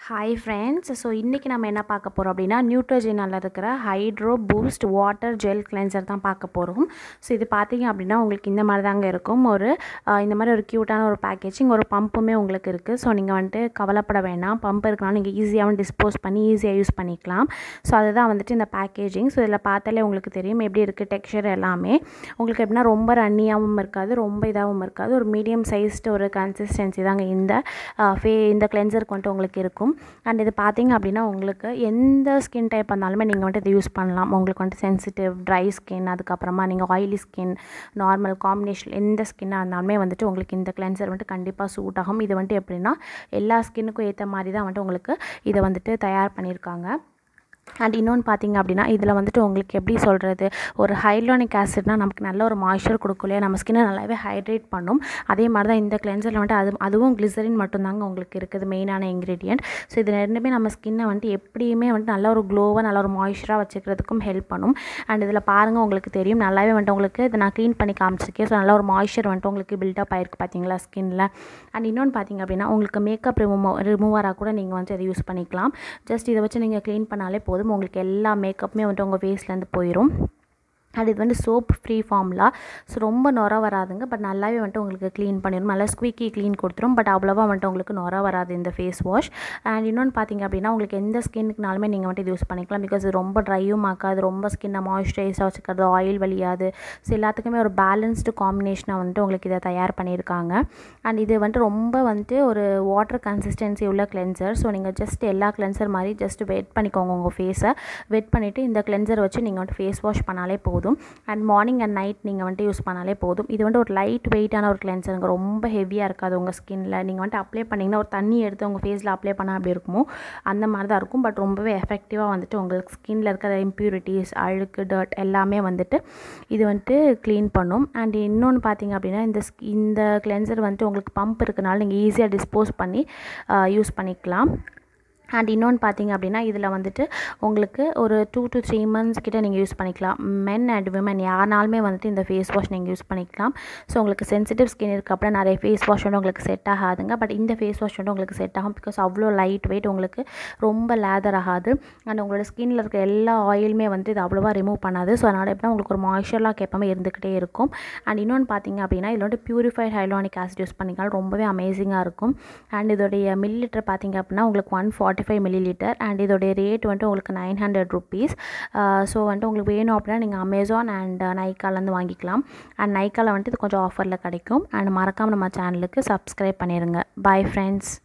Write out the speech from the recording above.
hi friends so இன்றைக்கி நம்ம என்ன பார்க்க போகிறோம் அப்படின்னா நியூட்ரோஜெனில் இருக்கிற Hydro Boost water gel cleanser தான் பார்க்க போகிறோம் ஸோ இது பார்த்தீங்க அப்படின்னா உங்களுக்கு இந்த மாதிரி தாங்க இருக்கும் ஒரு ஆஹ், இந்த மாதிரி ஒரு க்யூட்டான ஒரு பேக்கேஜிங் ஒரு பம்புமே உங்களுக்கு இருக்குது ஸோ நீங்கள் வந்துட்டு கவலைப்பட வேண்டாம் பம்ப் இருக்கனால நீங்கள் ஈஸியாகவும் டிஸ்போஸ் பண்ணி ஈஸியாக யூஸ் பண்ணிக்கலாம் ஸோ அதுதான் வந்துட்டு இந்த பேக்கேஜிங் ஸோ இதில் பார்த்தாலே உங்களுக்கு தெரியும் எப்படி இருக்குது டெக்ஸ்சர் எல்லாமே உங்களுக்கு எப்படின்னா ரொம்ப ரன்னியாகவும் இருக்காது ரொம்ப இதாகவும் இருக்காது ஒரு மீடியம் சைஸ்டு ஒரு கன்சிஸ்டன்சி தாங்க இந்த ஃபே இந்த கிளென்சருக்கு வந்துட்டு உங்களுக்கு இருக்கும் அண்ட் இது பார்த்தீங்க அப்படின்னா உங்களுக்கு எந்த ஸ்கின் டைப் இருந்தாலுமே நீங்கள் வந்துட்டு இது யூஸ் பண்ணலாம் உங்களுக்கு வந்துட்டு சென்சிட்டிவ் ட்ரை ஸ்கின் அதுக்கப்புறமா நீங்கள் ஆயிலி ஸ்கின் நார்மல் காம்பினேஷன் எந்த ஸ்கின்னாக இருந்தாலுமே வந்துட்டு உங்களுக்கு இந்த கிளென்சர் வந்துட்டு கண்டிப்பாக சூட் ஆகும் இது வந்துட்டு எப்படின்னா எல்லா ஸ்கின்னுக்கும் ஏற்ற மாதிரி தான் வந்துட்டு உங்களுக்கு இதை வந்துட்டு தயார் பண்ணியிருக்காங்க அண்ட் இன்னொன்று பார்த்தீங்க அப்படின்னா இதில் வந்துட்டு உங்களுக்கு எப்படி சொல்கிறது ஒரு ஹைலோனிக் ஆசிட்னா நமக்கு நல்ல ஒரு மாய்ஸ்சர் கொடுக்கும் இல்லையா நம்ம ஸ்கின்னை நல்லாவே ஹைட்ரேட் பண்ணும் அதே மாதிரி தான் இந்த கிளென்சரில் வந்துட்டு அது அதுவும் கிளிசரின் மட்டும்தாங்க உங்களுக்கு இருக்குது மெயினான இன்க்ரீடியன்ட் ஸோ இது ரெண்டுமே நம்ம ஸ்கின்னை வந்துட்டு எப்படியுமே வந்துட்டு நல்ல ஒரு க்ளோவாக நல்ல ஒரு மாய்ஸ்சராக வச்சுக்கிறதுக்கும் ஹெல்ப் பண்ணும் அண்ட் இதில் பாருங்கள் உங்களுக்கு தெரியும் நல்லாவே வந்துட்டு உங்களுக்கு இதை நான் க்ளீன் பண்ணி காமிச்சிருக்கேன் ஸோ நல்ல ஒரு மாய்ஸ்சர் வந்துட்டு உங்களுக்கு பில்டப் ஆயிருக்கு பார்த்தீங்களா ஸ்கின்னில் அண்ட் இன்னொன்று பார்த்தீங்க அப்படின்னா உங்களுக்கு மேக்கப் ரிமூவ் ரிமூவராக கூட நீங்கள் வந்துட்டு இதை யூஸ் பண்ணிக்கலாம் ஜஸ்ட் இதை வச்சு நீங்கள் க்ளீன் பண்ணாலே போதும் உங்களுக்கு எல்லா மேக்கப்புமே வந்துட்டு உங்கள் ஃபேஸ்லேருந்து போயிடும் அண்ட் இது வந்து சோப் ஃப்ரீ ஃபார்ம்லா ஸோ ரொம்ப நொர வராதுங்க பட் நல்லாவே வந்துட்டு உங்களுக்கு க்ளீன் பண்ணிடும் நல்லா ஸ்குவீக்கி க்ளீன் கொடுத்துரும் பட் அவ்வளோவா வந்துட்டு உங்களுக்கு நொர வராது இந்த ஃபேஸ் வாஷ் அண்ட் இன்னொன்று பார்த்தீங்க அப்படின்னா உங்களுக்கு எந்த ஸ்கின்னுக்குனாலுமே நீங்கள் வந்துட்டு இது யூஸ் பண்ணிக்கலாம் பிகாஸ் இது ரொம்ப ட்ரையும் ஆக்காது ரொம்ப ஸ்கின்னை மாய்ஸ்சரைஸாக வச்சுக்கிறது ஆயில் வலியாது ஸோ எல்லாத்துக்குமே ஒரு பேலன்ஸ்டு காம்பினேஷனாக வந்துட்டு உங்களுக்கு இதை தயார் பண்ணியிருக்காங்க அண்ட் இது வந்துட்டு ரொம்ப வந்துட்டு ஒரு வாட்டர் கன்சிஸ்டன்சி உள்ள கிளென்சர் ஸோ நீங்கள் ஜஸ்ட் எல்லா கிளென்சர் மாதிரி ஜஸ்ட் வெட் பண்ணிக்கோங்க உங்கள் ஃபேஸை வெட் பண்ணிவிட்டு இந்த கிளென்சர் வச்சு நீங்கள் வந்துட்டு ஃபேஸ் வாஷ் பண்ணாலே போதும் அண்ட் மார்னிங் அண்ட் நைட் நீங்கள் வந்துட்டு யூஸ் பண்ணாலே போதும் இது வந்து ஒரு லைட் வெயிட்டான ஒரு கிளென்சருங்க ரொம்ப ஹெவியாக இருக்காது உங்கள் ஸ்கின்னில் நீங்கள் வந்துட்டு அப்ளை பண்ணிங்கன்னா ஒரு தண்ணி எடுத்து உங்கள் ஃபேஸில் அப்ளை பண்ணால் அப்படி இருக்குமோ அந்த மாதிரி தான் இருக்கும் பட் ரொம்பவே எஃபெக்டிவாக வந்துட்டு உங்களுக்கு ஸ்கின்னில் இருக்கிற இம்ப்யூரிட்டிஸ் அழுக்கு டர்ட் எல்லாமே வந்துட்டு இது வந்துட்டு க்ளீன் பண்ணும் அண்ட் இன்னொன்று பார்த்தீங்க அப்படின்னா இந்த sk- இந்த கிளென்சர் வந்துட்டு உங்களுக்கு பம்ப் இருக்கனால நீங்கள் ஈஸியாக டிஸ்போஸ் பண்ணி யூஸ் பண்ணிக்கலாம் அண்ட் இன்னொன்று பார்த்தீங்க அப்படின்னா இதில் வந்துட்டு உங்களுக்கு ஒரு டூ to த்ரீ மந்த்ஸ் கிட்ட நீங்கள் யூஸ் பண்ணிக்கலாம் மென் அண்ட் விமன் யாருனாலுமே வந்துட்டு இந்த ஃபேஸ் வாஷ் நீங்கள் யூஸ் பண்ணிக்கலாம் ஸோ உங்களுக்கு சென்சிட்டிவ் ஸ்கின் இருக்க அப்புறம் நிறைய ஃபேஸ் வாஷ் வந்து உங்களுக்கு செட் ஆகாதுங்க பட் இந்த ஃபேஸ் வாஷ் வந்து உங்களுக்கு செட் ஆகும் பிகாஸ் அவ்வளோ லைட் வெயிட் உங்களுக்கு ரொம்ப லேதர் ஆகாது அண்ட் உங்களோட ஸ்கின்னில் இருக்க எல்லா ஆயிலுமே வந்து இது அவ்வளோவா ரிமூவ் பண்ணாது ஸோ அதனால் எப்படின்னா உங்களுக்கு ஒரு மாய்ஸ்சர்லாம் எப்பவுமே இருந்துக்கிட்டே இருக்கும் அண்ட் இன்னொன்று பார்த்தீங்க அப்படின்னா இதில் வந்து பியூரிஃபைட் ஹைலானிக் ஆசிட் யூஸ் பண்ணிக்கலாம் ரொம்பவே அமேசிங்காக இருக்கும் அண்ட் இதோடைய மில்லி லிட்டர் பார்த்தீங்க அப்படின்னா உங்களுக்கு one forty five millilitre and இதோடைய ரேட் வந்துட்டு உங்களுக்கு நைன் ஹண்ட்ரட் ருபீஸ் ஸோ வந்துட்டு உங்களுக்கு வேணும் அப்படின்னா நீங்கள் அமேசான் அண்ட் நைக்காலேருந்து வாங்கிக்கலாம் அண்ட் நைக்காவில் வந்துட்டு இது கொஞ்சம் ஆஃபரில் கிடைக்கும் அண்ட் மறக்காமல் நம்ம சேனலுக்கு சப்ஸ்கிரைப் பண்ணிடுங்க பை ஃப்ரெண்ட்ஸ்